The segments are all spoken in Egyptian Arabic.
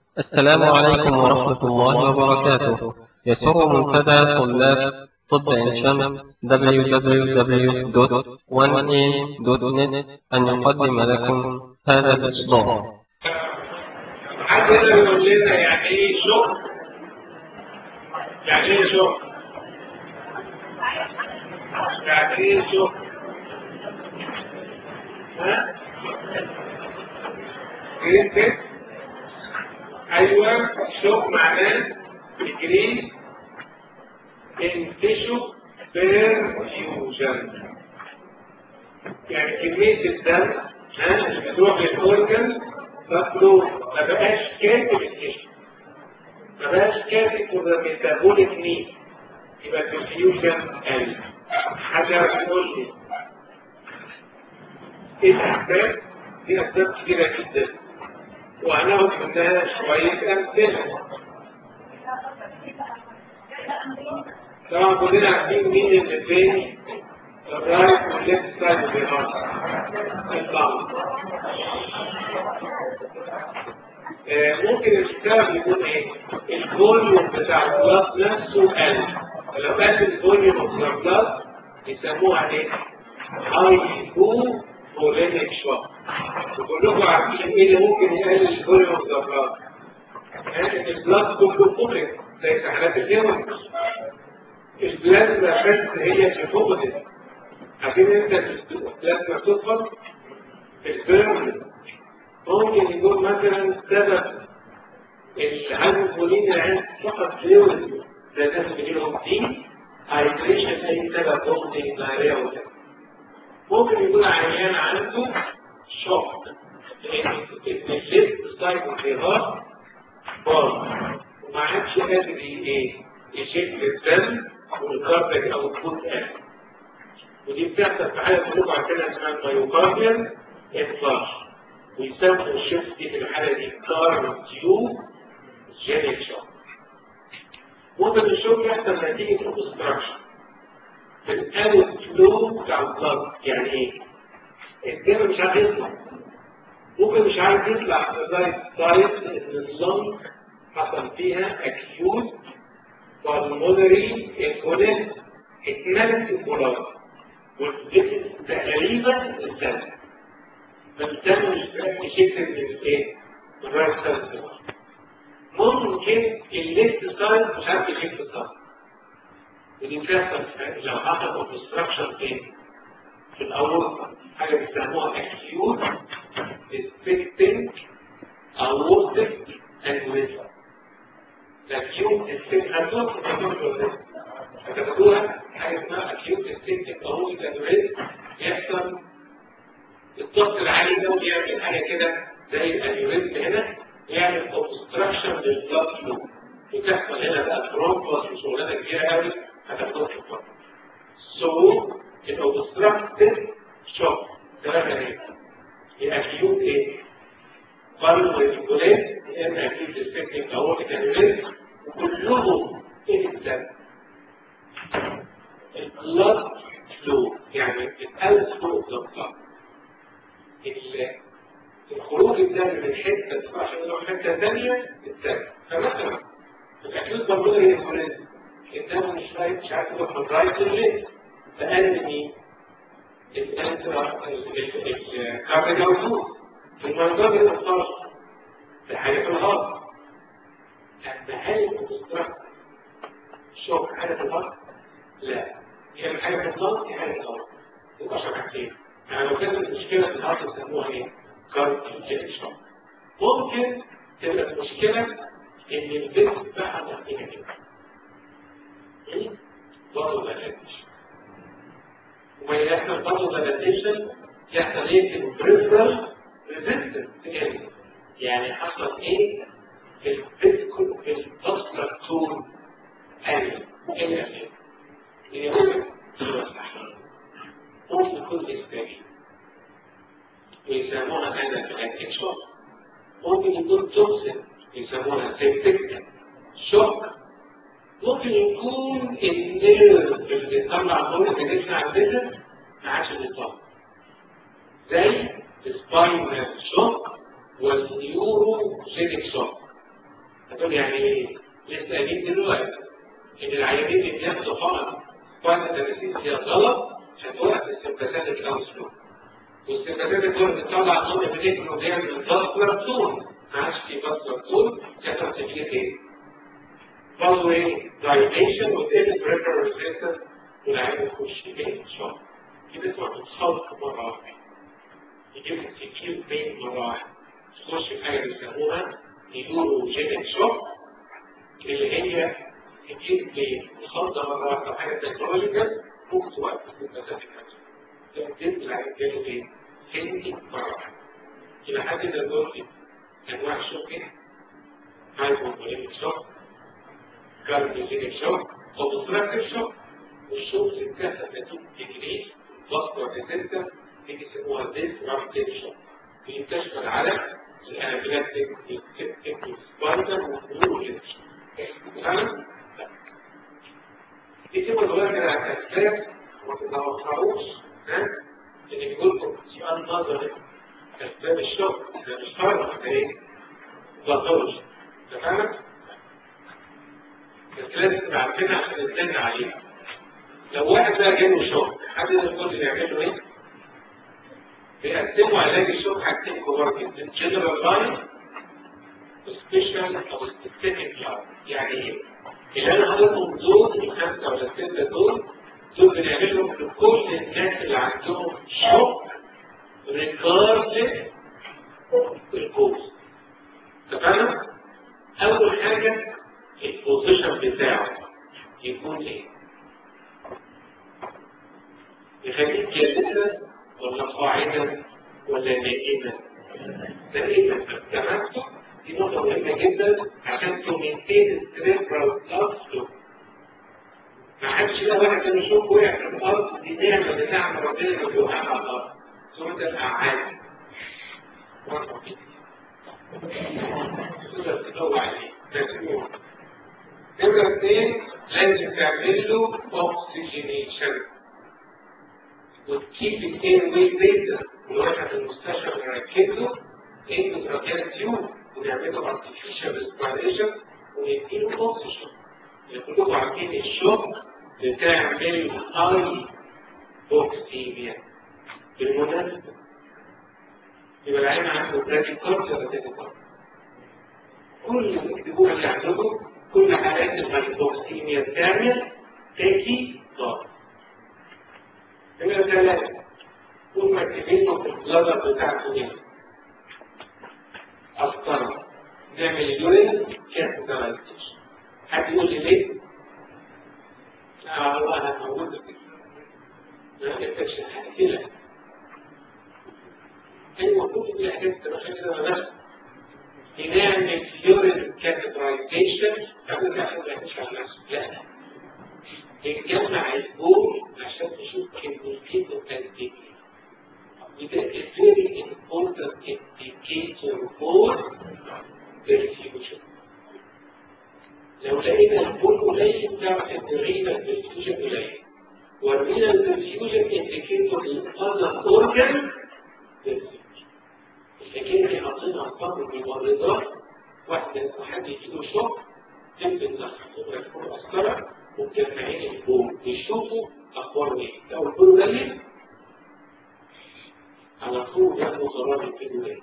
السلام عليكم ورحمة الله وبركاته يسر منتدى طلاب طب عين شمس www.1am.net أن يقدم لكم هذا الإصدار حد هنا بيقول لنا يعني ايه شغل يعني ايه شغل يعني ايه شغل ها جرين تيست ايوه شوك معناه decrease in tissue perfusion يعني كمية الدم ها اللي بتروح للأورجن مطلوب ما بقاش كاتب التشو ما بقاش كاتب for the metabolic need يبقى البرفيوجن قل حد يعرف يقول لي ايه الأسباب؟ في أسباب كتيرة جدا وهناخد منها شوية أمثلة طبعا كلنا عارفين مين اللي فين الرايت والليفت سايد في الهارت ممكن السبب يكون ايه؟ الفوليوم بتاع البلاط نفسه قل فلو قل الفوليوم بتاع البلاط يسموها ايه؟ هايبو فولينيك شوك وكلكم عارفين ايه اللي ممكن يقلل الفوليوم بتاع البلاط؟ يعني البلاط كله فوقت زي في حالات الهيموريج البلازما بس هي اللي فقدت عارفين انت البلازما بتفقد في البيرن ممكن يكون مثلا سبب الهايبوفولين العين فقط فلويد زي الناس اللي لهم دي هايدريشن اي سبب ممكن دايريا وكده ممكن يكون عيان عنده شوك لان الليفت سايد الهارت باظ وما عادش قادر ايه يشد الدم والكاردياك او الفوت قل ودي بتحصل في حاله كلكم عارفينها اسمها المايوكارديال انفلاش ويسموا الشيفت دي في الحاله دي كارديو جينيك شوك ممكن الشوك يحصل نتيجه اوبستراكشن في الاول فلو بتاع البلد يعني ايه؟ الدم مش عارف يطلع ممكن مش عارف يطلع في الرايت سايد اللنج حصل فيها اكيوت بالمونري انفولين اتملت البولار والجسم تقريبا السنة فالسنة مش بقى شكل من الايه؟ الرايت سايد ممكن الليفت سايد مش عارف يشكل السايد ودي بتحصل لو حصل اوبستراكشن فين؟ في الاول حاجه بيسموها اكيوت ديستنكتنج اورتيك انوريزم الاكيوت ديستنكتنج هتدوها هتاخدوها حاجه اسمها اكيوت ديستنكتنج اورتيك انوريزم يحصل الضغط العالي ده ويعمل حاجه كده زي الانوريزم هنا يعمل اوبستراكشن للبلاد فلو وتحصل هنا بقى برونكوس وشغلانه كبيره قوي هتاخدوها في البلد سو الاوبستراكتيف شوك ثلاثة ايه؟ الأكيوت ايه؟ قالوا الريتيكولات هي الأكيوت السكتنج أورتيك أنيوريزم وكلهم ايه الدم؟ البلاد فلو يعني الألف فلو بالظبط الخروج الدم من حتة عشان يروح حتة ثانية الدم فمثلا الأكيوت بالمونري أنيوريزم الدم مش رايح مش عارف يروح من رايت لليفت فقال مين؟ الكاربيك اوتو في المنظر الانطاج في حالة الهضم أما هل المسترق شوف حالة الهضم؟ لا هي من حالة الهضم هي حالة الهضم يبقى شرحتين يعني لو كانت المشكلة في الهضم يسموها ايه؟ كاربيك شوك ممكن تبقى المشكلة إن البنت بتاعها محتاجة كده ايه؟ برضه ما لقيتش ويحصل برضه داديشن يحصل ايه في البريفرال ريزيستنس يعني حصل ايه في الفيزيكال في البوستراكتور اريا ايه اريا اللي هو ممكن يكون اسبابي ويسموها هذا في شوك ممكن يكون توكسين يسموها سيبتك شوك ممكن يكون النيرف اللي بيطلع الضوء اللي بيطلع عندنا ما عادش بيطلع زي السباينال شوك والنيورو جينيك شوك هتقول يعني ايه؟ لسه قايلين دلوقتي ان العيانين اللي بياخدوا حقن بعد 30 هي غلط هتوقف السمباثات الاوسلو والسمباثات الدول بتطلع نوع من انه بيعمل فاسكولار تون ما عادش في فاسكولار تون كانت تفكير ايه؟ برضه ايه؟ دايليشن وتقل بريفر ريزيستنس والعين يخش ايه؟ شوك كده اسمها بتصلح مره واحده يجيب لك تفكير بين مره واحده تخش في حاجه بيسموها نيوروجينيك شوك اللي هي تجيب بخضة مرة واحدة حاجة تكنولوجيكال ممكن توقف السمباثات تقدم العين جاله ايه؟ هندي مرة واحدة إلى حد ما نقول في أنواع الشوك إيه؟ هايبوموليك شوك كارديوجينيك شوك اوبستراكتيف شوك والشوك اللي بتحصل نتيجة تكنيك ضغط ريزيستنس دي بيسموها ديسرابتيف شوك اللي بتشمل على الانابلاستيك سبايدر والنيوروجينيك تمام؟ دي تبقى الغير على الأسباب وما تتوقعوش ها؟ اللي بيقول لكم سؤال نظري أسباب الشوك ده مش فرق ايه؟ باثولوجي تمام؟ بس لازم تبقى عارفينها عشان نستنى عليها لو واحد بقى جاله شوك حد يقول لي يعملوا ايه؟ بيقدموا علاج الشوك حاجتين كبار جدا جنرال لاين وسبيشال او سبيسيفيك لاين يعني ايه؟ اللي انا حاططهم دول الخمسه ولا السته دول دول بنعملهم لكل الناس اللي عندهم شوك ريكاردلس الكوز تمام؟ اول حاجه البوزيشن بتاعه يكون ايه؟ يخليك جالسا ولا قاعدا ولا نائما؟ نائما تمام؟ دي نقطة مهمة جدا عشان تمنتين السريبرال أصله ما حدش لا واحد كان يشوف وقع في الأرض دي نعمة من نعم ربنا اللي بيوقع على الأرض ثم ده الأعاد مرة كده تقدر تدور عليه مسموح نمرة اثنين لازم تعمل له اوكسجينيشن وتجيب الاثنين وي بيتا والواحد في المستشفى نركزه انتو تراكيال تيوب ونعمله ارتفيشال ريسبيريشن ونديله اوكسجين اللي كلكم عارفين الشوك بتعمل هاي اوكسيميا بالمناسبة يبقى العين عنده برادي كارد ولا تاني كارد كل اللي تكتبوها اللي عندكم كل حالات الهايبوكسيميا بتعمل تاكي كارد نمرة ثلاثة كل ما تكتبينه في البلادر بتاعته ايه أفكار نعمل اليورين كابيتاليزيشن حد يقول لي ليه؟ لا والله أنا موجود في ما قلتش حكي لك أيوة كل دي حاجات تبقى كده بس نعمل يورين كابيتاليزيشن قبل عشان ما يحكيش على نفسه لا نجمع البول عشان نشوف كميته قد ايه وده a very important indicator for perfusion. لو لقينا البول قليل نعرف ان الرينا perfusion قليل. والرينا perfusion indicator للأذر organ perfusion. لكن احنا حاطين أرقام الممرضات واحدة حد يجيله شوك تبدأ تدخل تكون مؤثرة ومجمعين البول بيشوفوا أخباره إيه. لو البول قليل على طول ياخدوا قرار يبتدوا ايه؟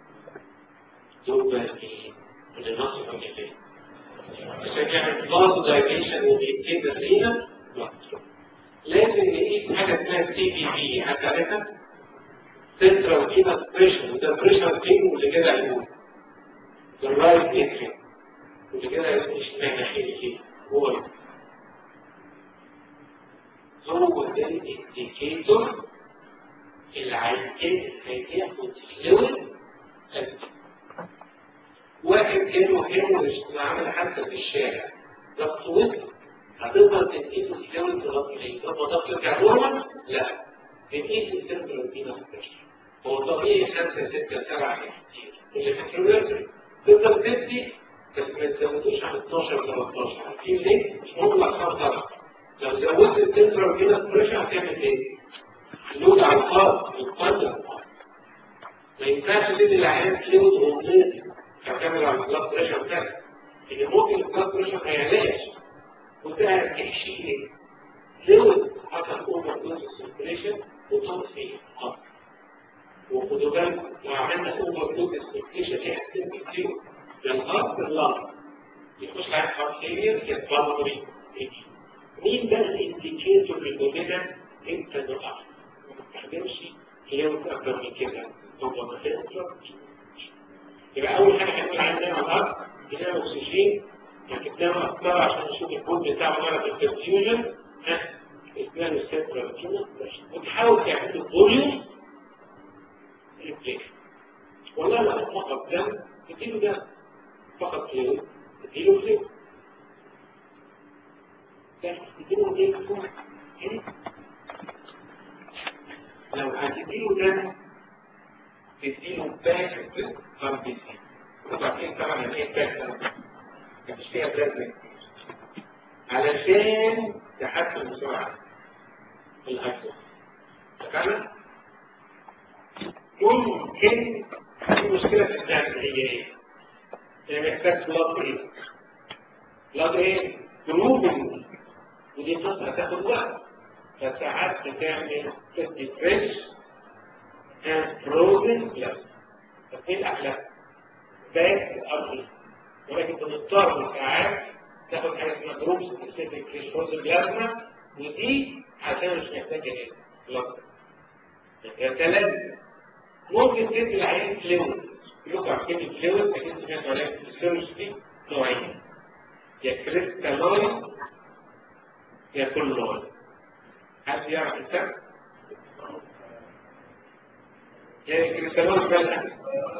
يبقى ايه؟ اللي ناقص من ايه؟ عشان كان بعض دايليشن وبيبتدي فينا لازم نقيس حاجه اسمها سي بي بي هتعرفها؟ سنترال كده بريشر وده بريشر فين واللي كده هيقول الرايت اتريم واللي كده هيقول اشمعنى خير فين هو هو ده الانديكيتور العينتين هياخد فلويد واحد جاله هيموريج وعمل حادثه في الشارع ضغط وزن هتقدر تديله فلويد لغايه ايه؟ لما ضغط يرجع نورمال؟ لا تديه السنترال دينا بريشر هو طبيعي 5 6 7 كتير اللي في الفلويد تقدر تدي بس ما تزودوش عن 12 13 عارفين ليه؟ مش مهم الاطفال طبعا لو زودت السنترال دينا بريشر هتعمل ايه؟ اللود على الارض يتقدم ما ينفعش تدي العيان فلويد ومضيق تعتمد على البلاد بريشر بتاعك ان ممكن البلاد بريشر ما يعلاش وده تحشي ايه؟ لو حصل اوفر دوز سيركيليشن وصل فيه خط وخدوا بالكم لو عملنا اوفر دوز سيركيليشن ايه هتكون كتير للارض اللارض يخش على هارت فيلير يتبلغ مين بقى الانديكيتور اللي لنا انت نقع ما تستخدمش كلاوة اكتر من كده هو ما يبقى اول حاجه هنقول عندنا على الارض هنا اكسجين ركبناه اكتر عشان نشوف الكود بتاعه مرض البرفيوجن ها اسمها السنترال وتحاول تعمل له فوليوم ريبليك والله لو فقط دم اديله دم فقط فلويد اديله فلويد بس اديله ايه لو هتديله دم تديله باك اربيسي وبعدين طبعا يعني ايه باك مش فيها بلازما علشان تحسن بسرعه الهيدروجين فعلا ممكن في مشكله في الدم هي ايه؟ يعني محتاج بلاد ايه؟ بلاد ايه؟ جروبنج ودي قصه هتاخد وقت فساعات بتعمل تدي فريش and frozen blood فاثنين احلام باك ارضي ولكن بنضطر ساعات ناخد حاجه اسمها جروب سبيسيفيك فريش فروزن بلازما ودي عشان مش محتاجه ايه؟ بلاد يا سلام ممكن تدي العيان فلويد كلكم عارفين الفلويد اكيد سمعتوا عليها في السيرش دي نوعين يا كريستالويد يا كلويد حد يعرف الفرق؟ يعني كريستالويد بلد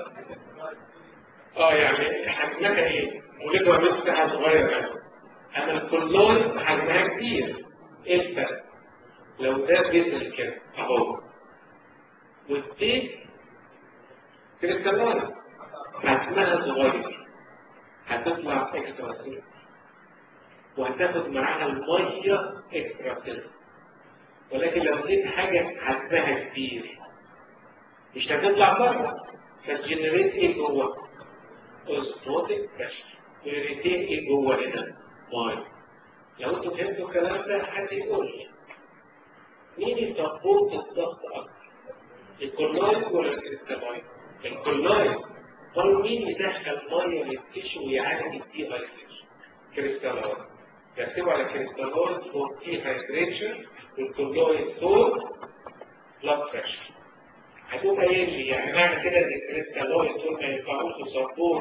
اه يعني حجمها ايه؟ مولدها مساحة صغيرة اما الكلويد حجمها كبير ايه الفرق؟ لو ده جسم كده اهو والدي كريستالويد حجمها صغير هتطلع اكسترا سيل وهتاخد معاها الميه اكسترا سيل ولكن لو اديت حاجه حجمها كبير مش هتطلع بره فتجنريت ايه جوه؟ اوزموتيك بريشر ويريتين ايه جوه هنا؟ ميه لو انتوا فهمتوا الكلام ده حد يقول لي مين يسبورت الضغط اكتر؟ الكولايد ولا الكريستالويد؟ الكولايد قالوا مين يدخل ميه للتيشو ويعالج الدي هايدريشن؟ كريستالويد يكتبوا على كريستالويد فور دي هايدريشن والكولايد فور بلاد بريشر هتقول ايه اللي يعني معنى كده ان الكريستالويد دول ما ينفعوش يسبورت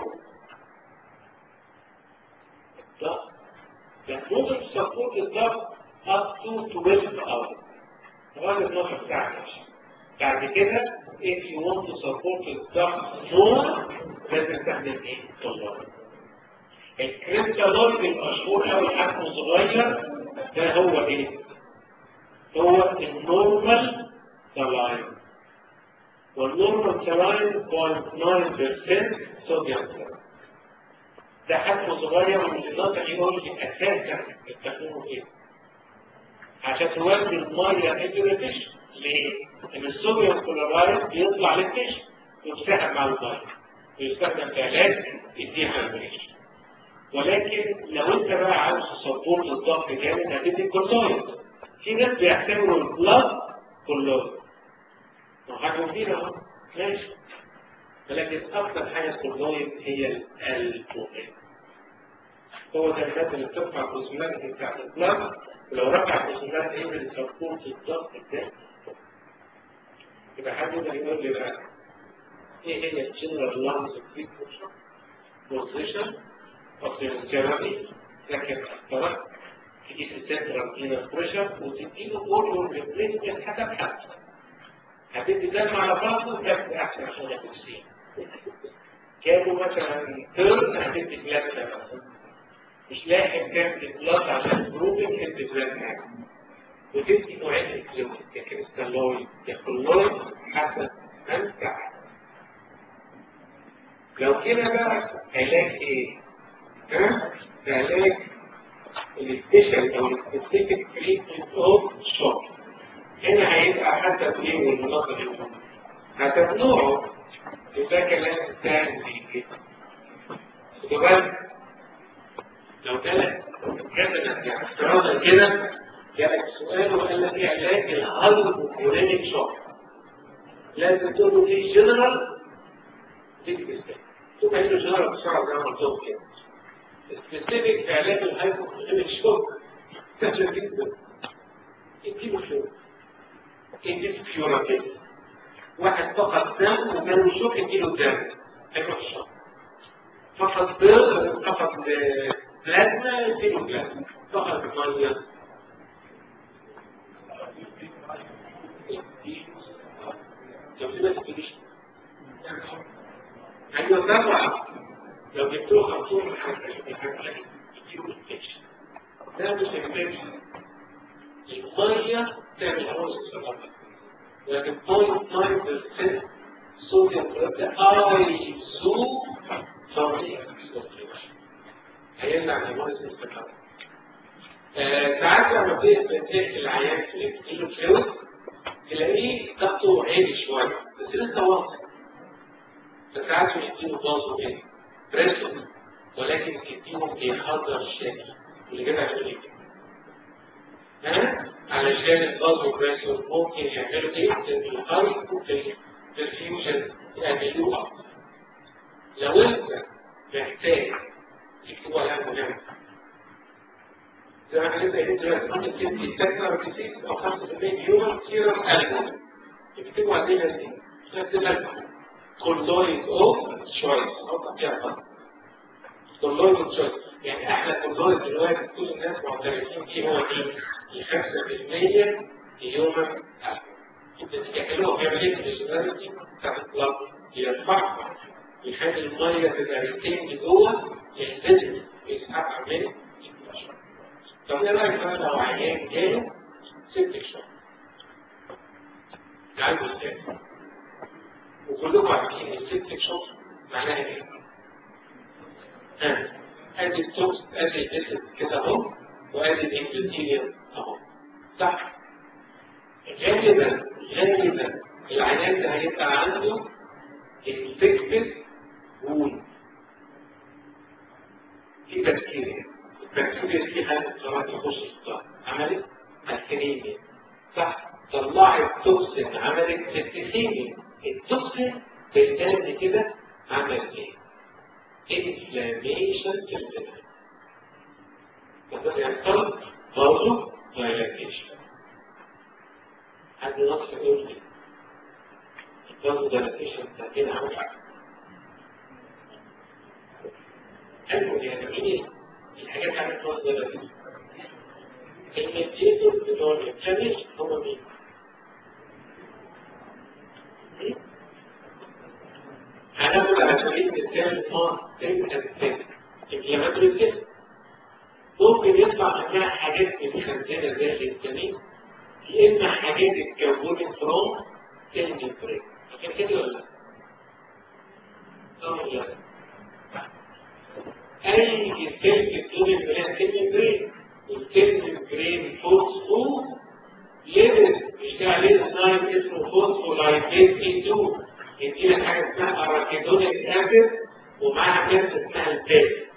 الضغط لا ممكن تسبورت الضغط up to 12 hours لغايه 12 ساعه بعد كده if you want to support الضغط more لازم تعمل ايه؟ كلوريد الكريستالويد المشهور قوي حجمه صغير ده هو ايه؟ هو النورمال سلاين والنورمال سلاين 0.9% صوديوم ده حجمه صغير ومن النظر يقول لي اساسا بتستخدمه ايه؟ عشان تودي الميه انتريتيشن ليه؟ ان الصوديوم كلورايد بيطلع للتيشن ويتسحب مع الميه ويستخدم في علاج الديهايدريشن ولكن لو انت بقى عاوز تسبورت الضغط جامد هتدي كلورايد في ناس بيعتبروا البلاد كلورايد ما حاجه مفيده اهو ماشي ولكن اكثر حاجه كلورايد هي الالبومين هو ده الماده اللي بترفع الكوزمات بتاعت البلاد ولو رفع الكوزمات ايه اللي تسبورت الضغط ده يبقى حد يقدر يقول لي بقى ايه هي الجنرال لانز بوزيشن اوف ثيرابي لكن اخترت تجيب السنترال فينا بريشر وتديله اوريون ريبليسمنت حسب حسب هتدي دم على بعضه تاخد احسن عشان ياخد سين كانوا مثلا تيرن هتدي بلازما مثلا مش لاحق تعمل بلاد عشان جروبنج هتدي بلازما وتدي نوعين الفلويد يا كريستالويد يا كلويد حسب ما انت عايز لو كده بقى علاج ايه؟ ها؟ علاج السبيشال او السبيسيفيك تريتمنت اوف شوك هنا هيبقى حسب ايه والمناطق حسب نوعه وده كلام ثاني كده خدوا بالك لو جالك جالك يعني افتراضا كده جالك سؤال وقال لك ايه علاج الهايبوكولينيك شوك لازم تقول له ايه جنرال تكتب تقول له جنرال بسرعه زي ما قلت لهم كده سبيسيفيك في علاج الهايبوكولينيك شوك سهله جدا اديله فلوس اديله فيورابيل واحد فقط دم وجاله شوك اديله دم هيروح الشوك فقط فقط بلازما اديله بلازما فقط ميه لو في بس تجيش ايوه طبعا لو جبت له خرطوم ده مش انفكشن الميه تعمل هوس لكن بوينت ناين بالسنت صوديوم كلوريد ايزو طبيعي هيمنع الهوس الاستقرار ساعات لما بتلاقي العيان في الفلويد تلاقيه ضغطه عالي شويه بس لسه واطي فساعات بيديله ضغطه ايه؟ بريشر ولكن تديله بيحضر الشكل اللي جابها في الايد ها؟ علشان الضغط بريشر ممكن يعملوا ايه؟ الهاي الفيوجن يعملوه اكتر لو انت محتاج تكتبوا عليها مهم زي ما احنا لسه دلوقتي ممكن تدي تكتر كتير او 5% يوم سيرم البوم تكتبوا عليها دي تكتب لك كولويد اوف شويس حط فيها خط كولويد اوف شويس يعني احلى كولويد دلوقتي كل الناس معترفين فيه هو مين؟ ال 5% يوم البوم يعملوها بيعمل ايه في الريسبيرتي بتاعت البلد يرفعها يخلي الميه تبقى ريتين جوه يلتزم يسحبها من طب ايه رايك بقى لو عيان جاله ست شهور عنده ازاي وكلكم عارفين الست شهور معناها ايه؟ ها ادي التوكس ادي الجسد كده اهو وادي الانترتيريال اهو صح غالبا غالبا العيان ده هيبقى عنده انفكتد وول في بكتيريا البكتيريا دي خلت قرار تخش الضغط عملت الكريميا صح طلعت توكسين عملت سيستيميا التوكسين بالتالي كده عمل ايه؟ انفلاميشن في الدم فده يحصل برضه دايلاتيشن حد نصف يقول لي البرضه دايلاتيشن ده كده عمل حلو يعني ايه الحاجات عن الفرصة دي المديتور بتوع الانفلاميشن هم مين؟ هناخد على سبيل المثال ما تبقى السن انفلاماتوري الجسم ممكن يطلع منها حاجات متخزنة داخل الجسم يا اما حاجات اتكونت فروم سيل ميمبرين عشان كده ولا لا؟ اه لا اي سيل بتقول البنات سيل ميمبرين والسيل ميمبرين فوسفو ليبل بيشتغل عليه ساين اسمه فوسفو لايبيز اي 2 يدي لك حاجه اسمها اراكيدونيك اسيد ومعاها ماده اسمها البيز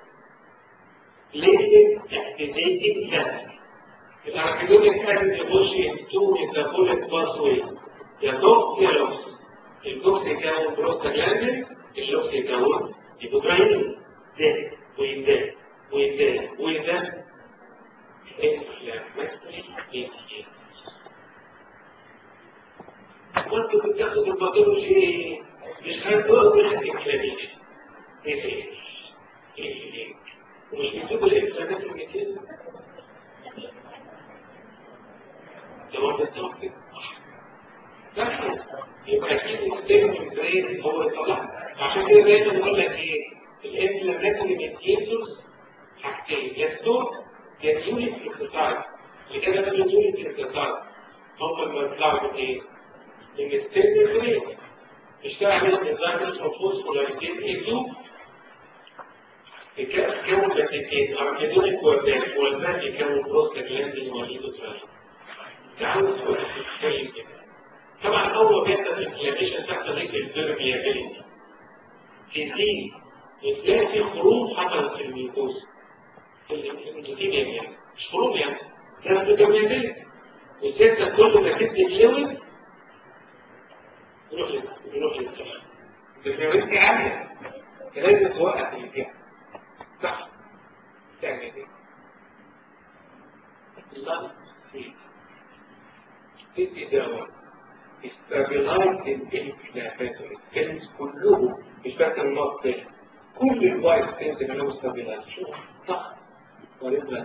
ليبل اكتيفيتنج كانسر الاراكيدونيك اسيد يخش انتو ميتابوليك باثوي يا توكس يا لوكس الكوكس يكون بروستاجلاندين اللوكس يكون هيبوكاين ده ويده ويده ويده وانت بتاخد الباثولوجي ايه؟ مش هتقول مش هتكلمش ايه ايه ايه ومش بتجيبوا الانسانات المثل جواب التوقيت يبقى اكيد السيرم برين هو يطلع عشان كده دايما بقول لك ايه الانفلاماتوري ميديتورز حاجتين يا ستور يا يونت اكسرسايز اللي كده ده يونت اكسرسايز هم اللي بيطلعوا من ايه؟ من السيرم برين اشتغل عليه نظام اسمه فوسفولايتين اي 2 يكون مادتين اركيدونيك وباك والباك يكون بروستاجلاندين وليدوتراين تعالوا نتكلم كده طبعا اول ما بيحصل الانفلاميشن تحصل هيك البيرميابيلتي تزيد بتلاقي في خروج حصلت في الميكوز الاندوثيليوم يعني مش خروج يعني كانت متميزين والستة كل ما تدي فلويد يروح يروح للكلام الفلويد عالية فلازم توقف الفيها صح تعمل ايه؟ الله تدي دواء استابلايز الانفلاماتوري الكلمس كلهم مش بس النص كل الوايت سيلز اللي هو استابلايز شوف صح وريبلا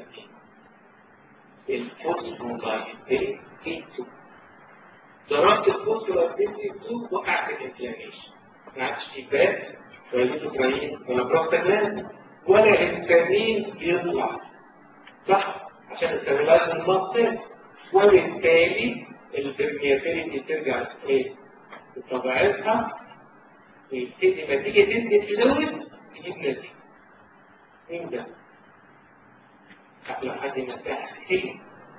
الفوسفولايتين كيتو ضربت الفوسفولايتين كيتو وقعت الانفلاميشن ما عادش يبان ولا ليتوكراين ولا بروستاجلاند ولا هيستامين يطلع صح عشان استابلايز النص وبالتالي البرميابيلتي ترجع ايه لطبيعتها ويبتدي ما تيجي تدي فلويد تجيب نتيجه مين ده؟ قبل حد ما تحكي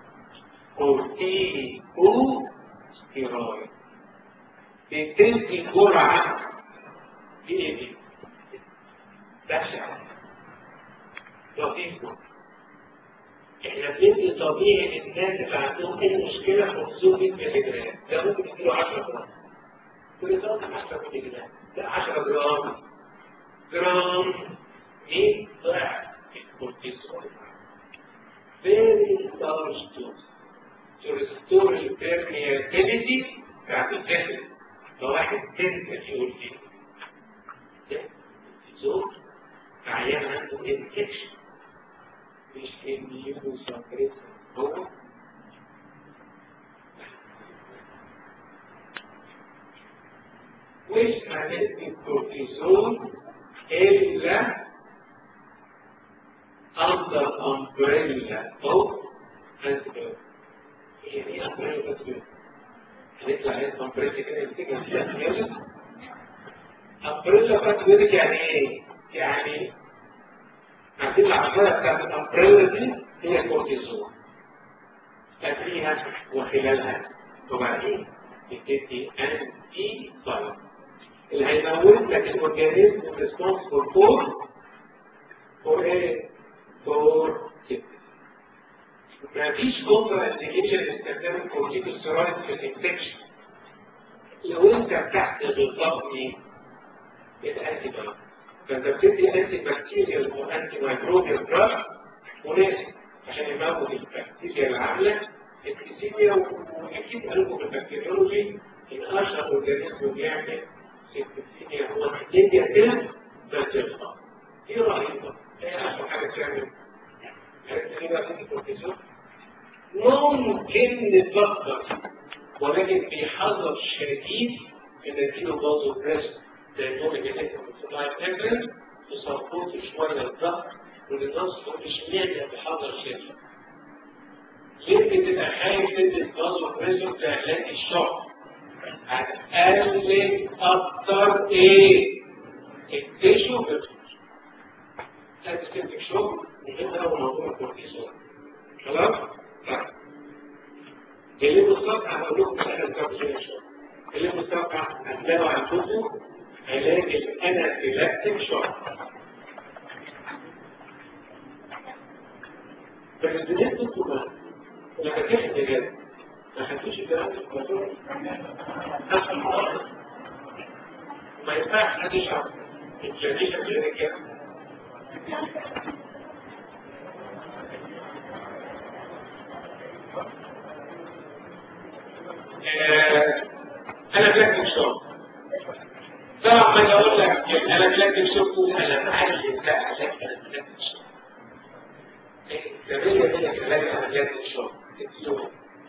كورتيكو ستيرويد بتدي جرعه دي ايه دي؟ بشعه لطيفه احنا بندي طبيعي للناس اللي عندهم اي مشكله في خصوص مللي جرام ده ممكن يديله 10 جرام كل ده 10 مللي جرام لا 10 جرام جرام 100 ضعف الكورتيزول very large dose to restore the permeability بتاعت الجسد فواحد تنسى يقول فيه ده الكورتيزول عيان عنده انفكشن مش يجيبوا سكريت هو مش هندي الكورتيزون إلا under umbrella أو antidote يعني ايه umbrella antidote؟ هنطلع هنا umbrella كده نفتكر فيها خيالي umbrella antidote يعني ايه؟ يعني عندنا العملية بتاعت الأمبريلا دي هي الكورتيزون قبليها وخلالها وبعدين بتدي أنتي فايروس اللي هيموت لك الأورجانيزم ريسبونسبل فور فور إيه؟ فور مفيش كونترا انديكيشن لاستخدام الكورتيكوستيرويد في الانفكشن لو انت تحت بالضبط ايه؟ الانتي فايروس فانت بتدي انتي بكتيريال او انتي مايكروبيال دراج مناسب عشان يموت البكتيريا اللي عامله الكتيريا واكيد قالوا في البكتيريولوجي ان اشهر اورجانيزم بيعمل الكتيريا هو الكتيريا كده بترفع ايه رايك؟ ايه اشهر حاجه بتعمل؟ عرفت ليه بقى في الكورتيزون؟ ممكن نفكر ولكن بحذر شديد ان نديله بازو بريشر لانهم يجب الصداع الكامل يصرفوه شوية الضغط والنص اشمعنى بحذر شديد ليه بتبقى خايف تدي البازو بريشر في علاج الشعر هتقلل اكتر ايه التيشو بيرفكت هتستنتج شغل من غير ده موضوع الكورتيزون خلاص؟ طيب اللي بالظبط هقول لكم انا بتاعت شويه اللي بالظبط هتلاقوا عندكم علاج الانافيلاكتيك شوك فالبنات تطلب لما تحت جد ما خدتوش الكلام ده في الموضوع ما ينفعش حد يشرب الجديدة في كده انا بلاك شوك طبعا ما اقول لك انا بلاك شوك انا عارف انت عشان انا بلاك شوك تمام كده كلام انا بلاك شوك تديله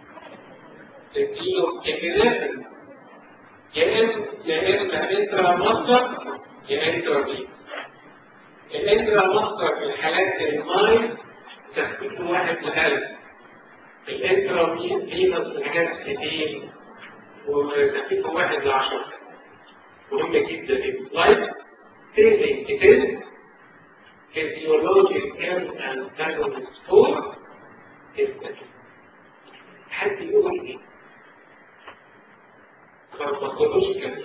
تديله ابنفرين يا اما يا اما انترا مصدر يا انترا بي الانترا مصدر في الحالات الماي تثبيت واحد لألف الانترا بي في حاجات كتير وتثبيت واحد لعشرة مهمة جدا اللايف سيفنج كتير physiological antagonist for حد يقول ايه pharmacological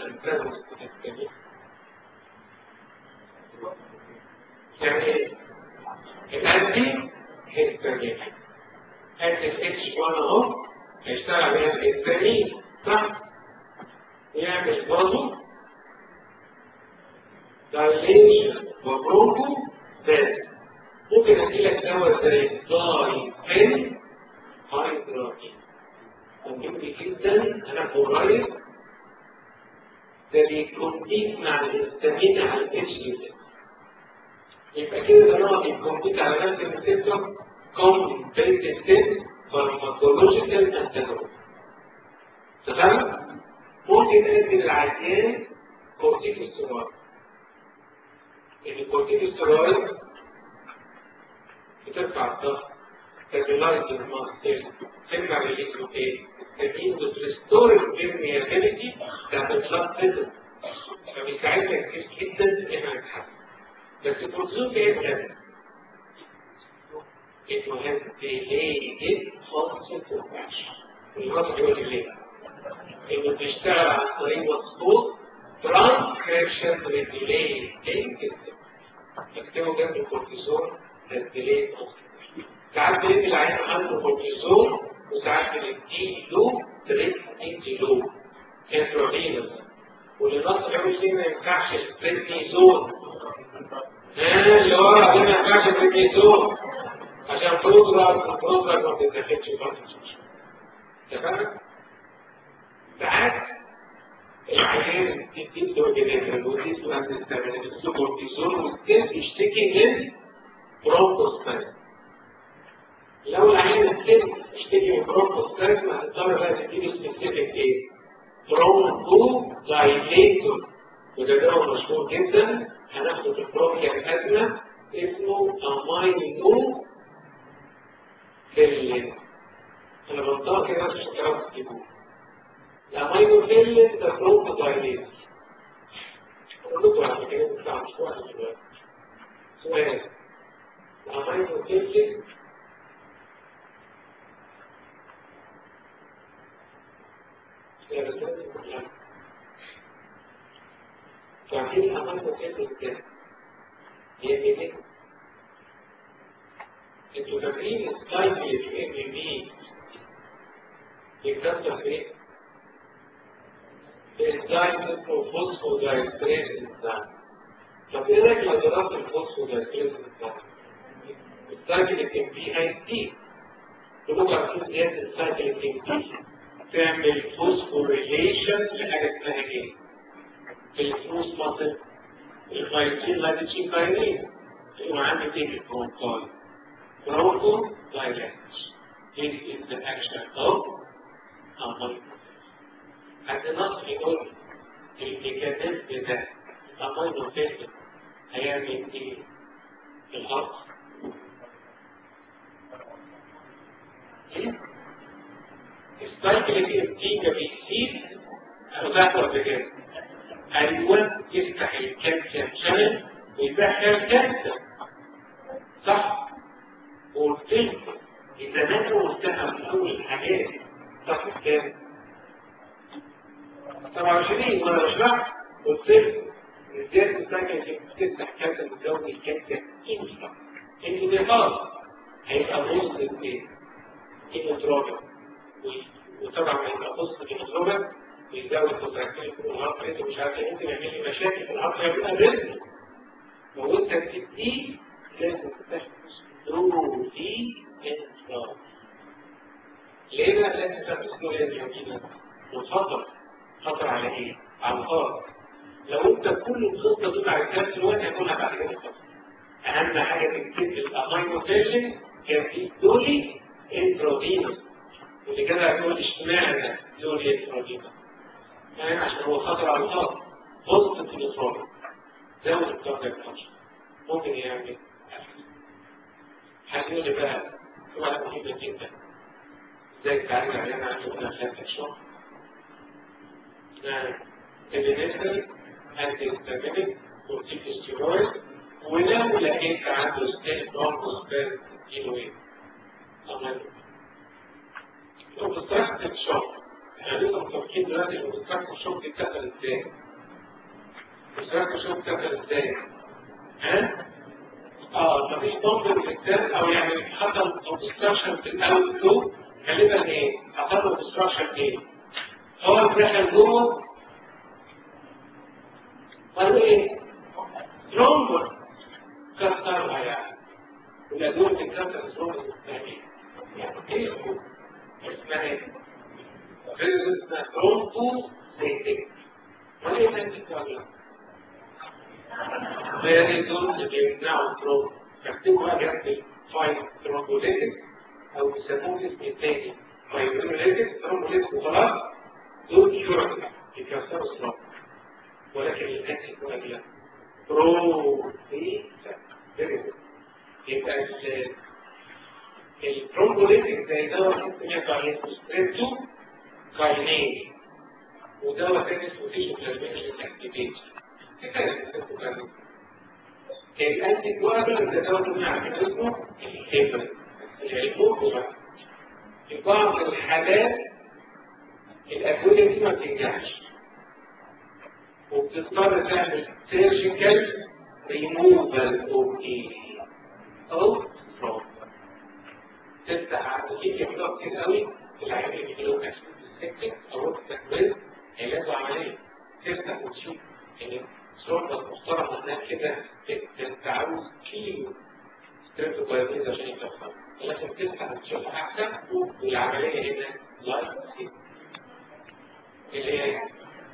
antagonist يعني الانتي هيستامين انتي اتش 1 اهو هيشتغل عليها الهيستامين صح يعمل برضه دايليشن وبروكو ذات ممكن اديلك دواء زي داي بن هايدراتين مهم جدا انا قريب ده بيكمبيت مع الهستامين على الاتش يبقى كده طالما بيكمبيت على نفس الريسبتور كومبيتيتيف فارماكولوجيكال انتاجونست تمام؟ ممكن ادي للعيان كورتيكوستيرويد الكورتيكوستيرويد بترفع الضغط stabilize the muscle تمنع الهيموجين التمرين بتريستور البرميابيلتي بتاعت البلاد فيزل فبيساعدنا كتير جدا ان احنا نتحسن بس الكورتيزون بيعمل انه has delayed onset of action والوضع هو اللي انه بيشتغل عن طريق وصفوط ترانسكريبشن ريجوليتنج اكتبوا جنب الكورتيزون تسجيلات ساعات بندي العين عنده كورتيزون وساعات بندي له تريتمنت له انترافينوس واللي نص قوي فيه ما ينفعش البريدنيزون ها اللي ورا دي ما ينفعش البريدنيزون عشان بروجرام البروجرام ما بتتاخدش برضه تمام ساعات العيان تدي دوجينيتال ودي سؤال تستعمل كورتيزون والستيل يشتكي من برونكوستاز لو العيان الستيل يشتكي من برونكوستاز هتضطر بقى تديله سبيسيفيك ايه؟ برونكو دايليتور وده دواء مشهور جدا هناخده في البرونكيا الأدنى اسمه اماينو فيلين انا بنطق كده مش هتعرفوا تجيبوه الامينو فيلين ده برونكو دايليتور قلت على كده بتاع مش واحد دلوقتي سؤال الامينو فيلين فاهمين الامينو فيلين ده هي ايه انتوا فاكرين السايكل في ام بي بيتكسر في ايه؟ الانزيم اسمه فوسفودايستريز انزيم طب ايه رايك لو ضربت الفوسفودايستريز انزيم؟ السايكل ام بي هيزيد كلكم عارفين زياده السايكل ام بي تعمل فوسفوريليشن لحاجه اسمها ايه؟ الفلوس مصر الفايتين لاتيتشين كاينين يبقى عندي تيجي برونكاي برونكو دايلاتش This is the action of ammonia. النص يقول الميكانيزم ده امينو فيلم هيعمل ايه في الارض السايكل دي النتيجه بيزيد انا قبل كده ايوه يفتح الكالسيوم شانل ويدخل كالسيوم صح قلت لكم اذا انا قلتها من اول الحاجات صح كام 27 وانا بشرح قلت لكم ازاي السايكل بتفتح كالسيوم وتزود الكالسيوم انفرا انتوا دي خلاص هيبقى نص الاثنين هيموتروبين وطبعا هيبقى نص هيموتروبين ويزود كونتراكتيل في الهارت ريت ومش عارف ايه ممكن يعمل لي مشاكل في الهارت ريت يبقى ريزم وانت بتديه لازم تحبس ثرو دي انفرا ليه بقى لازم تحبس ثرو دي انفرا وخطر خطر على ايه؟ على الهارت لو انت كل الخطه دي بعد كده دلوقتي هتقولها بعد كده خطر اهم حاجه تكتب الامينو فيلين كان في دولي انترودينوس اللي كده هتقول اشمعنى دولي انترودينوس يعني عشان هو خطر على الارض غلطة الإصابة زود الكاردياك فانكشن ممكن يعمل هتقول لي بقى سؤال مهم جدا ازاي تعالج علينا عن يقولنا خلال الشهر اللي نزل انتي استامينيك كورتيكوستيرويد ولو لقيت عنده ستيل برونكوسبير كيلوين أمال لو بتركت شهر احنا لسه متفقين دلوقتي لو بتركت شهر بتتكسر ازاي؟ بتركت شهر بتتكسر ازاي؟ ها؟ اه مفيش ضمن في الكتاب او يعني حصل اوبستراكشن في الاول فلو غالبا ايه؟ حصل له اوبستراكشن ايه؟ هو البريشر جوه قالوا ايه؟ ترومبر كسرها يعني والادويه بتتكسر ترومبر يعني ايه اسمها ايه؟ اسمها ترومبو سيتك ما هي سيتك ولا very good بيمنعوا الترومب فاكتبوا جنب فايل ترومبوليتك او بيسموه اسم التاني فايبروليتك ترومبوليتك وخلاص دول شرطة يكسروا الترومب ولكن الانتي كواجلان برو في يبقى الترومبوليتك زي دواء سمعت عليه ستريبتو كاينين ودواء تاني اسمه تيشو بلازميشن اكتيفيت الانتي كواجلان ده دواء سمعت اسمه الهيبر الهيبر في بعض الحالات الادويه دي ما بتنجحش وبتضطر تعمل سيرجيكال ريموفال اوف ايه او فروم تفتح عمليه يحضر كتير قوي العيان اللي بيجيله اسيد او التكوين علاجه عمليه تفتح وتشوف يعني صورة محترمة هناك كده تعوز كيلو ستريب كويس عشان يكفر لكن تفتح وتشوف احسن والعمليه هنا لايف اللي هي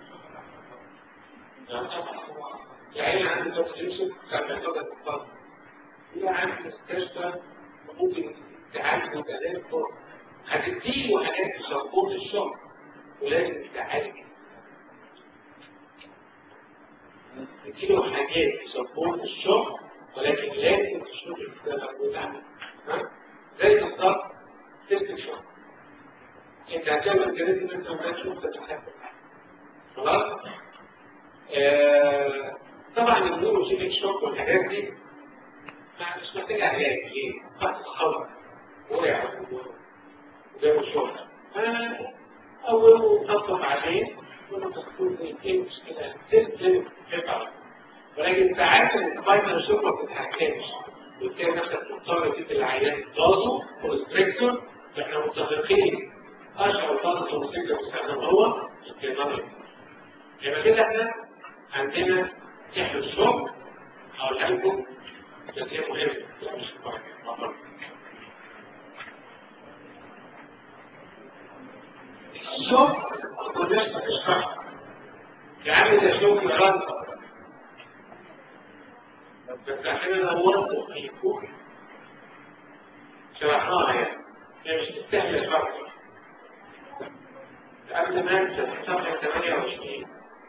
العين عنده دكتور يوسف كان بياخدها في الفضل هي عند مستشفى ممكن تعالج وتعالج فوق هتديله حاجات تسبورت الشغل ولازم تعالج تديله حاجات تسبورت الشغل ولكن لازم تشوف الكتابة وتعمل زي بالظبط ست شهور انت هتعمل كده انت ما تشوف تتحكم خلاص آه طبعا النيوروجينيك شوك والحاجات دي مش محتاجة علاج ليه؟ خط خبر وقع وجابوا شوك أول نطلق عليه ولما تقول ايه مشكلة تلزم قطعة ولكن ساعات الفاينل شوك ما بتتحكمش وتلاقي نفسك مضطر تدي العيان دازو كونستريكتور احنا متفقين اشهر دازو كونستريكتور بيستخدم هو الكيناريك يبقى كده احنا عندنا احنا الشغل او الهلكم بس هي مهمة مش مهم الشغل ما كناش بنشرحه يا عم ده شغل رد بس احنا نورته في الكوكي شرحناها يعني هي مش تستاهل الفرق قبل ما انسى في صفحة 28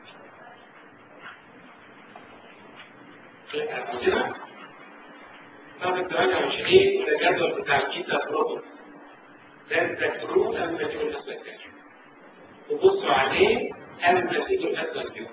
كده صفحة 28 ده الجدول بتاع الكيتا بروبر ده تذكروه قبل ما تيجوا الاسبوع تبصوا عليه قبل ما تيجوا الاسبوع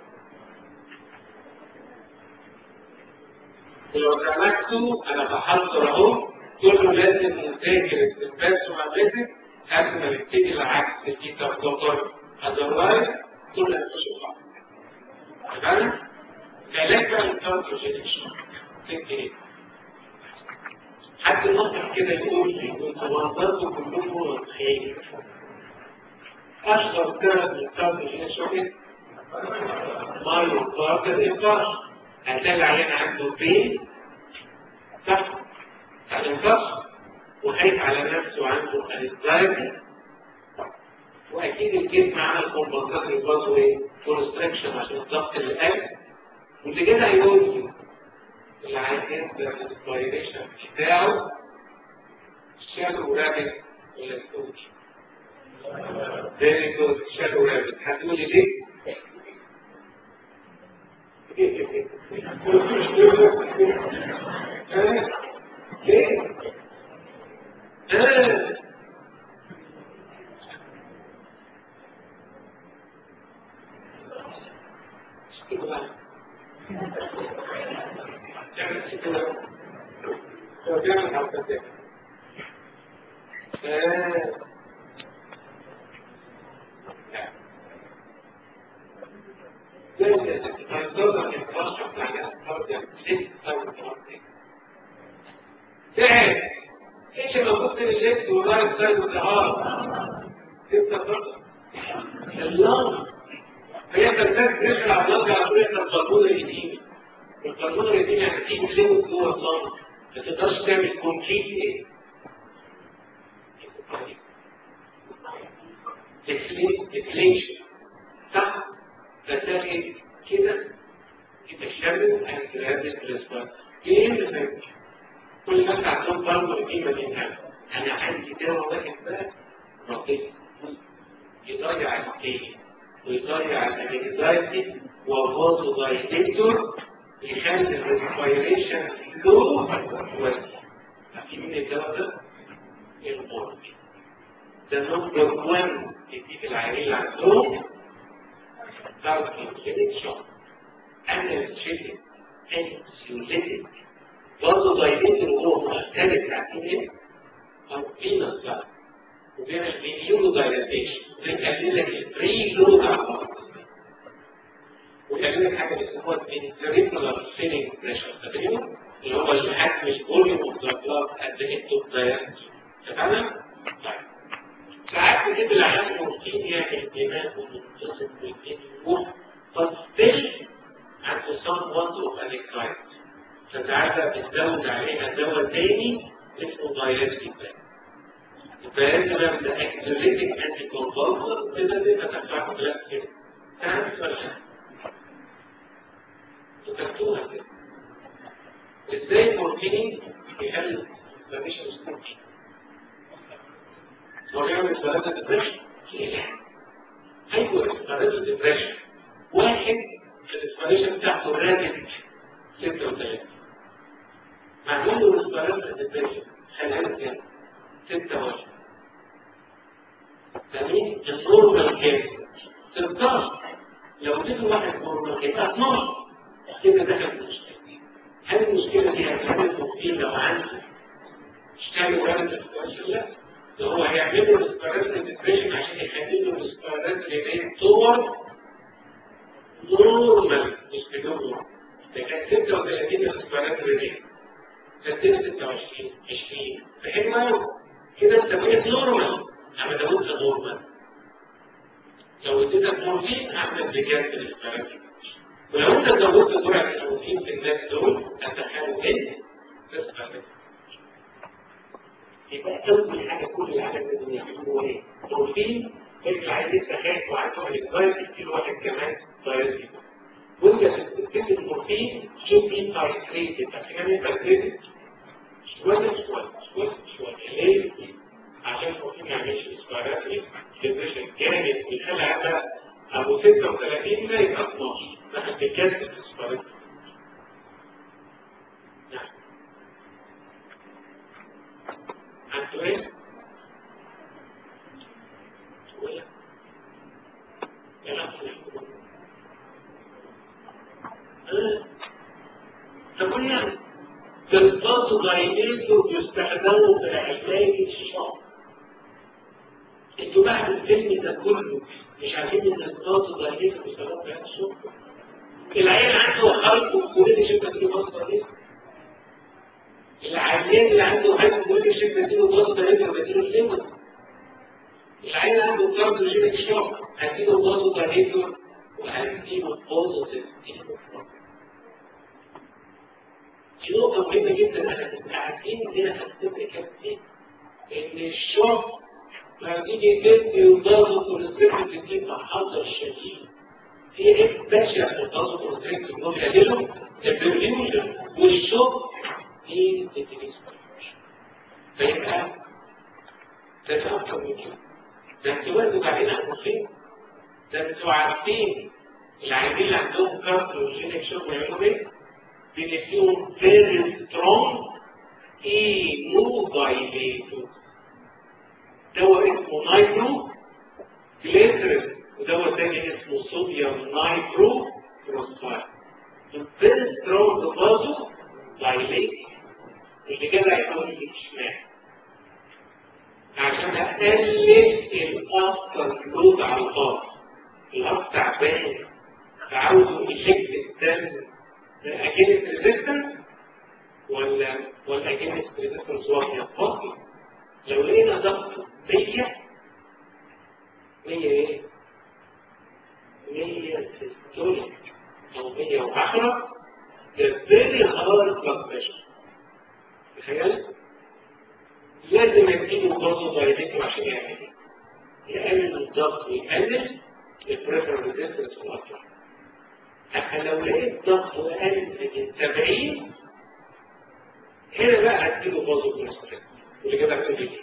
ولو سمحتوا انا بحضر اهو كله لازم نذاكر الباس ومعرفة قبل ما نبتدي العكس الكيتا بروبر اذروايز كل هتخشوا بعض تمام؟ علاج بقى الكارديوجينيشن ايه؟ حد نطق كده يقول لي كنت منظرته كلكم خير اشهر سبب للكارديوجينيشن ايه؟ مايو كارديو انفاش هتلاقي العيان عنده بين صح؟ الانفاش وخايف على نفسه وعنده انكزايتي واكيد الجسم عمل كومبنساتوري باز وايه؟ كونستراكشن عشان الضغط اللي قل واللي كده هيقول لي اللي عايزين ده الانسبيريشن بتاعه شالو رابط ولا ستوج فيري جود شالو رابط هتقولي ليه؟ ليه؟ آه. الليفت والرايت سايد اوف ذا هارت ستة فقط اللنج هي ترتاح بريشر على اللنج على طول احنا القانون القديم القانون القديم يعني تيجي تلوت جوه اللنج ما تقدرش تعمل كومبليت ايه ديفليشن صح فتلاقي كده يتشابه انترابل ريسبونس ايه اللي فاكر كل الناس عندهم برضه القيمه دي انا عندي دواء واحد بقى لطيف يضيع التاني ويضيع الانكزايتي وفازو دايليتور يخلي الريسبيريشن لو واسع عارفين مين الدواء ده؟ المورد ده نمبر 1 يديك العيانين اللي عندهم كاركيوليتيك شوك انرجيتيك انسيوليتيك برضه دايليتور وهو مختلف عارفين ايه؟ او فينس بقى وبيعمل بينيولو دايلاتيشن بيقلل لك البري لود على الارض ويقلل لك حاجه اسمها الانتريكولار فيلينج بريشر فاكرينه؟ اللي هو الحجم الفوليوم اوف ذا بلاد قد ايه التوب دايركت تمام؟ طيب ساعات بتجيب العيان مورفين يعمل دماغ ومنتصف والدنيا يروح فستيل عنده سام وانت اوف انكزايتي فساعات بتزود عليها دواء تاني اسمه دايركتيك فيجب ده اكتيفيتنج انتي كونفولسر كده دي هتدفعه بلاك كده تعرف ولا لا؟ تكتبوها كده ازاي المورفين يقلل مفيش مستوى هو بيعمل ثلاثة ديبريشن ايوه ثلاثة ديبريشن واحد الديسبريشن بتاعته رابط 36 معمول له ثلاثة ديبريشن خلال كام؟ 26 ثاني النورمال كام 16 لو اديت واحد نورمال يبقى 12 كده دخل المشكله هل المشكله دي هتعمل تفصيل لو عنده اشكال وارد الاسبريشن لا ده هو هيعمل له الاسبريشن ديبريشن عشان يخلي له الاسبريشن يبين صور نورمال مش بنورمال ده كان 36 الاسبريشن ريلي كان 26 20 فحلو كده انت بقيت نورمال اما لو انت نورمال لو اديتك مورفين اعمل بجد للفرق ولو انت زودت جرعه المورفين في الناس دول هتحاول ايه؟ تسمع يبقى اول حاجه كل العالم لازم يعملوا هو ايه؟ مورفين انت عايز يبقى خايف وعنده انكزايتي كتير واحد كمان دايركت وانت بتكتب المورفين شوف مين تايتريتد عشان انت تايتريتد شويه شويه شويه شويه ليه؟ عشان المفروض ما يعملش اسبيراتري ديبريشن جامد بيخلي على ابو 36 ده يبقى 12 ده هتتجدد اسبيراتري عنده ايه؟ تقول يعني ترتبط دايليتور يستخدموا في علاج الشعر انتوا بعد الفيلم ده كله مش عارفين ان الضغط دايليتور بيستخدموا في علاج الشعر العيال عنده خلق وكل شبه دي مصدر ايه العيان اللي عنده خلق وكل شبه دي ضغط دايليتور بديله الليمون العيان اللي عنده كارد وجينيك الشعر هديله ضغط دايليتور وهديله بوزيتيف دي نقطة مهمة جدا احنا كنا عارفين انها هتبقى كام ايه؟ ان الشرط لما تيجي تدي وضغط والسبب تبقى حظر شديد في ايه بشع في الضغط والسبب انهم يقللوا البرفيوجن والشوك في فيبقى ده اكتر من كده ده انتوا برضه قاعدين على المخيم ده انتوا عارفين العيانين اللي عندهم كارتوجينيك شوك بيعملوا ايه؟ بنديهم very strong immunodilator دواء اسمه نايترو جليسرين ودواء تاني اسمه صوديوم نايترو بروسفايل very strong برضه dilator اللي كده هيكون الاشمعنى عشان اقلل الافتر لود على الارض الارض تعبان فعاوزه يشك الدم اجينست ريزيستنس ولا ولا اجينست ريزيستنس واحده فاضي لو لقينا ضغط 100 100 ايه؟ 100 سيستوليك او 110 ده فيري هارد بلاد بريشر تخيل؟ لازم اديله برضه دايركتور عشان يعمل ايه؟ يقلل الضغط ويقلل البريفر ريزيستنس والاكتر حتى لو لقيت ضغط اقل من 70 هنا بقى هديله بازو كونستريكت واللي كده هتقول ايه؟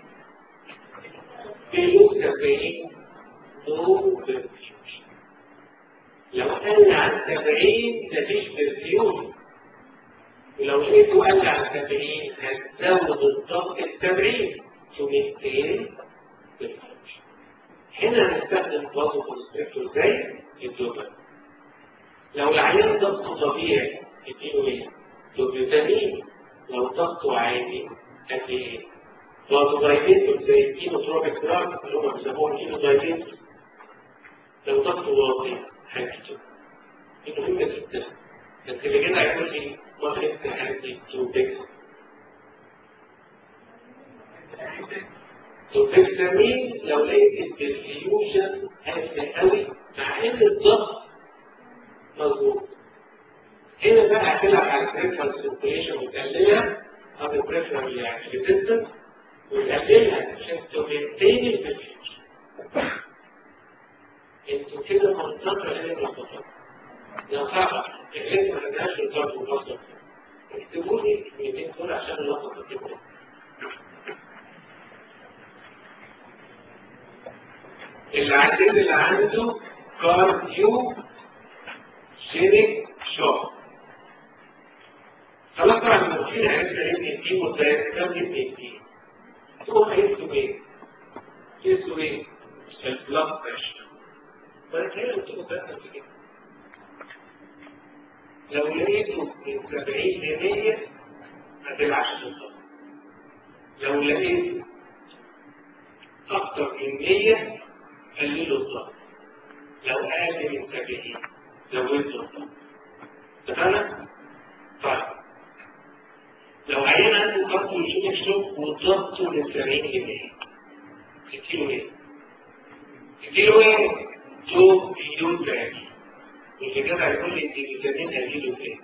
بيلو 70 نو برفيوجن لو قل عن 70 مفيش برفيوجن ولو لقيته قل عن 70 هتزود الضغط التمرين تو 200 برفيوجن هنا هنستخدم بازو كونستريكتور زي الدوبر لو العيان ضغطه طبيعي اديله ايه؟ دوبيوتامين لو ضغطه عالي قد ايه؟ بازو دايليتور زي الكيموتروبيك دراج اللي هم بيسموها كيمو دايليتور لو ضغطه واطي هيكتب دي مهمة جدا بس اللي كده هيقول لي ما في هدي تو بيكس الفيتامين لو لقيت الديفيوجن هادي قوي مع ان الضغط مظبوط هنا بقى هتلعب على البريفرال سيركيليشن وتقللها او البريفرال يعني ريزيستنس وتقللها عشان تمنتين الديفيوجن انتوا كده منطقه غير منطقه لو صعبه اللي ما عندهاش الضغط والبصر اكتبوا لي الكلمتين دول عشان اللقطه تبقى العديد اللي عنده كارديو سيريك شوك خلاص طبعا المسكين عرفنا ان دي متأكد من ان دي هو هيكتب ايه؟ يكتب ايه؟ البلاد بريشر فهي انت متأكد في كده لو لقيته من 70 ل 100 ما تلعش في الضغط لو لقيته اكتر من 100 قللوا الضغط لو اقل من 70 زودوا الضغط اتفقنا؟ طيب لو عيان عنده ضغط ويشوف الشوك وضغطه من 70 ل 100 تديله ايه؟ تديله ايه؟ تو بيون باك واللي كده هيقول لي انت الفيتامين هيجيله ايه؟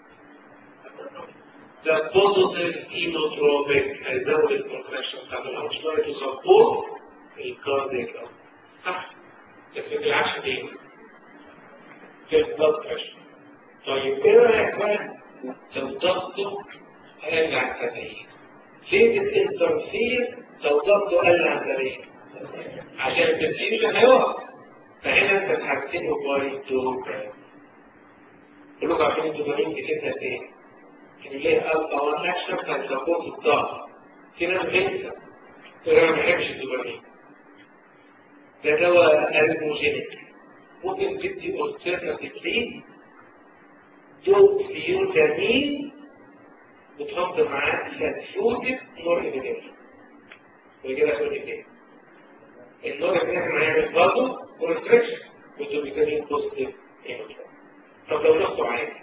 ده بوزيتيف اينوتروبيك هيزود الكونتراكشن بتاعت الانشطه تو سبورت الكارديك صح لكن ما بيلعبش تاني في البلد بريشر طيب ايه رايك بقى لو ضغطه قل عن 70 ليه بتنترفير لو ضغطه قل عن 70 عشان الديفيوجن هيقف فهنا انت تحسنه باي دوبامين كلكم عارفين الدوبامين بتبدا ايه؟ ان ليه الفا 1 اكشن كان سبورت الضغط في ناس بتنسى انا ما بحبش الدوبامين ده دواء ارموجينيك ممكن تدي اولترناتيفلي دوب فيوتامين وتحط معاه ساتيوتيك نور انهبيتور وكده هتقول لي ايه؟ النور انهبيتور هيعمل برضه كونستريكشن والدوبامين بوزيتيف طب لو ضغطه عالي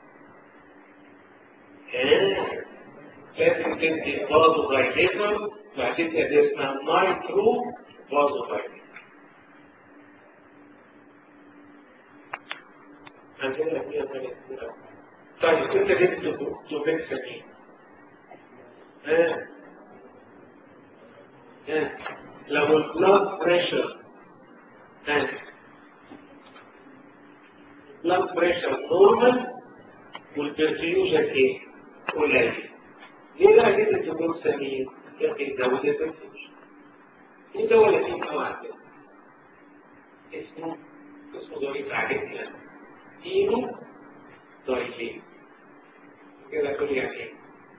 لازم تدي فازو دايليتر وبعدين تدي اسمها مايكرو فازو دايليتر عندنا فيها ثلاث طيب انت جبت دوبين سليم ها ها لو البلاد بريشر ها البلاد بريشر نورمال والبرفيوجن ايه؟ قليل ليه بقى جبت دوبين سليم؟ يمكن يزود البرفيوجن في دولة فيه نوع كده اسمه اسمه ضريب عجبنا دينه ضعيفين كده كل يعني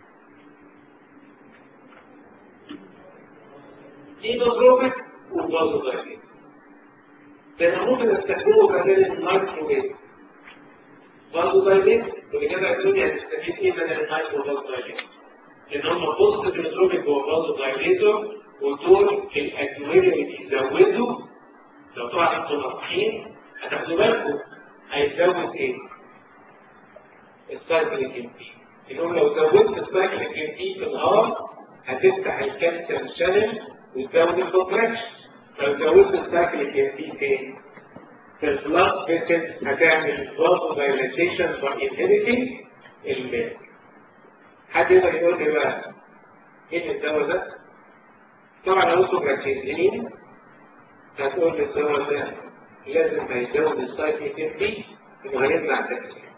دينه ضروبك وبرضه ضعيفين ده انا ممكن استخدمه بدل المايكروويف برضه ضعيفين ولكده الدنيا هتستفيد ايه بدل المايكرو برضه ضعيفين لان هم بوزيتيف الاتروبيك هو برضه ضعيفيته ودول الادويه اللي بيزودوا لو طبعا انتوا ناصحين هتاخدوا بالكم هيزود ايه؟ السايكل الجنبي انهم لو زودت السايكل الجنبي في النهار هتفتح الكالسيوم شانل وتزود الكونتراكشن لو زودت السايكل الجنسي فين؟ في البلاد فيسل هتعمل فازو دايلاتيشن وانهبيتنج الميل حد يقدر يقول لي بقى ايه الدواء ده؟ طبعا لو انتم مركزين هتقول لي الدواء ده لازم هيزود السايكل الجنسي انه هيمنع التكسير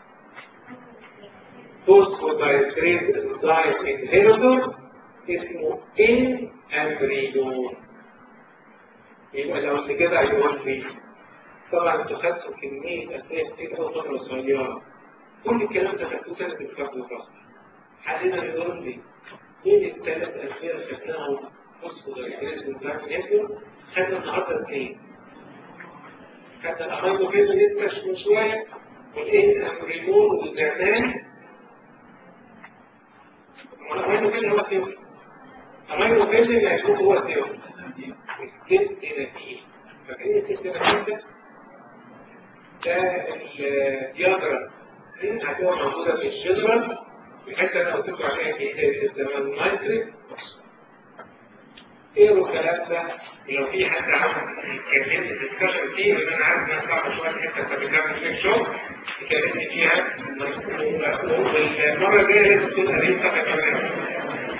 فوسفودايستريت دايت انهيبيتور اسمه ان امبريدون يبقى لو انت كده هيقول لي طبعا انتوا خدتوا كميه اسئله كتير قوي فتره صغيره كل الكلام ده خدتوه سنه الفجر فقط حد يقدر يقول لي مين الثلاث اسئله اللي خدناهم فوسفودايستريت دايت انهيبيتور خدنا النهارده اثنين خدنا الامينو فيزو لسه من شويه والان امبريدون والزعتان الامينو فيزو هو الثيوري الامينو فيزو اللي هيكون هو الثيوري الكتنافين فاكرين الكتنافين ده؟ ده الدياجرام هتبقى موجودة في الجنرال الحتة اللي قلت لكم عليها في الزمان نايتريك اقروا الكلام ده لو في حد عاوز يكلمني ديسكشن فيه لان انا عارف انها صعبه شويه الحته بتاعت بتعمل فيك شغل يكلمني فيها والمره الجايه لازم تكون قريب صفحه كمان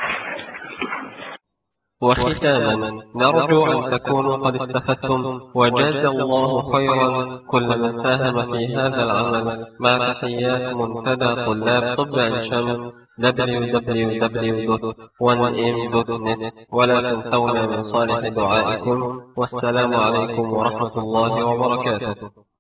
وختاما نرجو أن تكونوا قد استفدتم وجاز الله خيرا كل من ساهم في هذا العمل مع تحيات منتدى طلاب طب عين شمس www.1m.net ولا تنسونا من صالح دعائكم والسلام عليكم ورحمة الله وبركاته